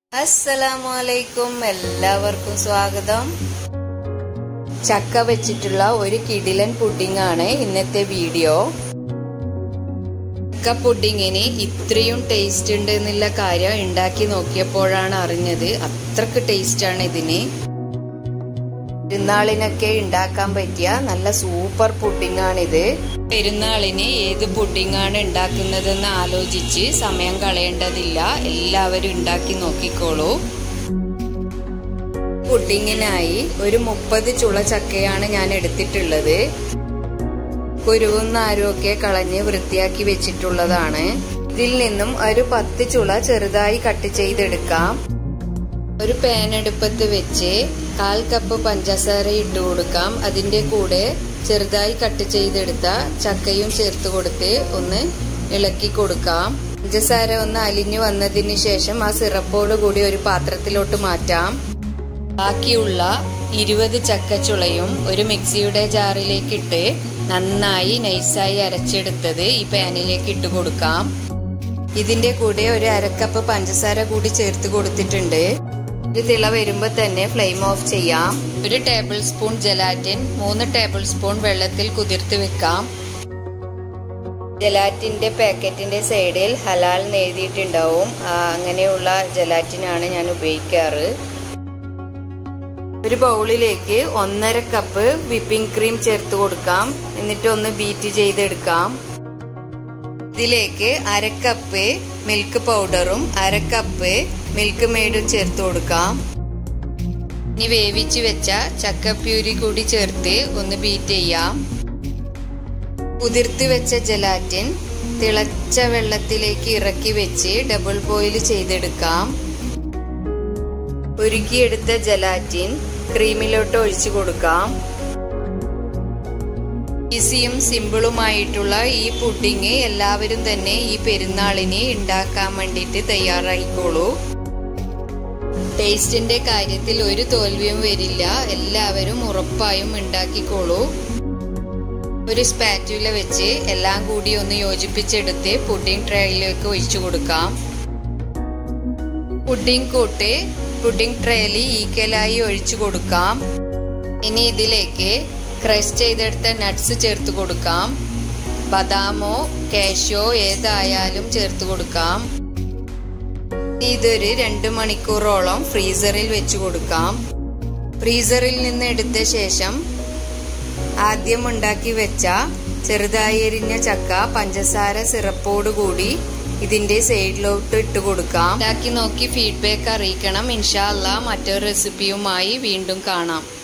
അസ്സലാമലൈക്കും എല്ലാവർക്കും സ്വാഗതം ചക്ക വെച്ചിട്ടുള്ള ഒരു കിടിലൻ പുഡിംഗ് ആണ് ഇന്നത്തെ വീഡിയോ ചക്ക പുഡിങ്ങിന് ഇത്രയും ടേസ്റ്റ് ഉണ്ട് എന്നുള്ള കാര്യം ഉണ്ടാക്കി നോക്കിയപ്പോഴാണ് അറിഞ്ഞത് അത്രക്ക് ടേസ്റ്റ് ആണ് ഇതിന് പെരുന്നാളിനൊക്കെ ഉണ്ടാക്കാൻ പറ്റിയ നല്ല സൂപ്പർ പുഡിംഗ് ആണിത് പെരുന്നാളിന് ഏത് പുഡിംഗ് ആണ് ഉണ്ടാക്കുന്നതെന്ന് ആലോചിച്ച് സമയം കളയേണ്ടതില്ല എല്ലാവരും ഉണ്ടാക്കി നോക്കിക്കോളൂ പുഡിങ്ങിനായി ഒരു മുപ്പത് ചുള ചക്കയാണ് ഞാൻ എടുത്തിട്ടുള്ളത് കുരുവും നാരും ഒക്കെ കളഞ്ഞ് വൃത്തിയാക്കി വെച്ചിട്ടുള്ളതാണ് ഇതിൽ നിന്നും ഒരു പത്ത് ചുള ചെറുതായി കട്ട് ചെയ്തെടുക്കാം ഒരു പാൻ അടുപ്പത്ത് വെച്ച് കാൽ കപ്പ് പഞ്ചസാര ഇട്ട് കൊടുക്കാം അതിന്റെ കൂടെ ചെറുതായി കട്ട് ചെയ്തെടുത്ത ചക്കയും ചേർത്ത് കൊടുത്ത് ഒന്ന് ഇളക്കി കൊടുക്കാം പഞ്ചസാര ഒന്ന് അലിഞ്ഞു വന്നതിന് ശേഷം ആ സിറപ്പോട് കൂടി ഒരു പാത്രത്തിലോട്ട് മാറ്റാം ബാക്കിയുള്ള ഇരുപത് ചക്കച്ചുളയും ഒരു മിക്സിയുടെ ജാറിലേക്ക് ഇട്ട് നന്നായി നൈസായി അരച്ചെടുത്തത് ഈ പാനിലേക്ക് ഇട്ട് കൊടുക്കാം ഇതിന്റെ കൂടെ ഒരു അരക്കപ്പ് പഞ്ചസാര കൂടി ചേർത്ത് കൊടുത്തിട്ടുണ്ട് ഒരു തിള വരുമ്പോൾ തന്നെ ഫ്ലെയിം ഓഫ് ചെയ്യാം ഒരു ടേബിൾ സ്പൂൺ ജലാറ്റിൻ മൂന്ന് ടേബിൾ സ്പൂൺ വെള്ളത്തിൽ കുതിർത്ത് വെക്കാം ജലാറ്റിന്റെ പാക്കറ്റിന്റെ സൈഡിൽ ഹലാൽ എഴുതിയിട്ടുണ്ടാവും അങ്ങനെയുള്ള ജലാറ്റിനാണ് ഞാൻ ഉപയോഗിക്കാറ് ഒരു ബൗളിലേക്ക് ഒന്നര കപ്പ് വിപ്പിംഗ് ക്രീം ചേർത്ത് കൊടുക്കാം എന്നിട്ട് ഒന്ന് ബീറ്റ് ചെയ്തെടുക്കാം ഇതിലേക്ക് അരക്കപ്പ് മിൽക്ക് പൗഡറും അരക്കപ്പ് മിൽക്ക് മെയ്ഡും ചേർത്ത് കൊടുക്കാം ഇനി വേവിച്ച് വെച്ച ചക്കപ്യൂരി കൂടി ചേർത്ത് ഒന്ന് ബീറ്റ് ചെയ്യാം കുതിർത്ത് വെച്ച ജലാറ്റിൻ തിളച്ച വെള്ളത്തിലേക്ക് ഇറക്കി വെച്ച് ഡബിൾ ബോയിൽ ചെയ്തെടുക്കാം ഉരുക്കിയെടുത്ത ജലാറ്റിൻ ക്രീമിലോട്ട് ഒഴിച്ചു കൊടുക്കാം ഈസിയും സിമ്പിളുമായിട്ടുള്ള ഈ പുഡിങ് എല്ലാവരും തന്നെ ഈ പെരുന്നാളിന് ഉണ്ടാക്കാൻ വേണ്ടിയിട്ട് തയ്യാറായിക്കോളൂ ടേസ്റ്റിന്റെ കാര്യത്തിൽ ഒരു തോൽവിയും വരില്ല എല്ലാവരും ഉറപ്പായും ഉണ്ടാക്കിക്കോളൂ ഒരു സ്പാറ്റുല വെച്ച് എല്ലാം കൂടി ഒന്ന് യോജിപ്പിച്ചെടുത്ത് പുഡിംഗ് ട്രേയിലേക്ക് ഒഴിച്ചു കൊടുക്കാം പുഡിംഗ് കൂട്ട് പുഡിംഗ് ട്രേയിൽ ഈക്കലായി ഒഴിച്ചു കൊടുക്കാം ഇനി ഇതിലേക്ക് ക്രഷ് ചെയ്തെടുത്ത നട്ട്സ് ചേർത്ത് കൊടുക്കാം ബദാമോ കാഷ്യോ ഏതായാലും ചേർത്ത് കൊടുക്കാം ഇതൊരു രണ്ട് മണിക്കൂറോളം ഫ്രീസറിൽ വെച്ച് കൊടുക്കാം ഫ്രീസറിൽ നിന്ന് എടുത്ത ശേഷം ആദ്യം ഉണ്ടാക്കി വെച്ച ചെറുതായി എരിഞ്ഞ ചക്ക പഞ്ചസാര സിറപ്പോട് കൂടി ഇതിന്റെ സൈഡിലോട്ട് ഇട്ട് കൊടുക്കാം ഉണ്ടാക്കി നോക്കി ഫീഡ്ബാക്ക് അറിയിക്കണം ഇൻഷാല്ല മറ്റൊരു റെസിപ്പിയുമായി വീണ്ടും കാണാം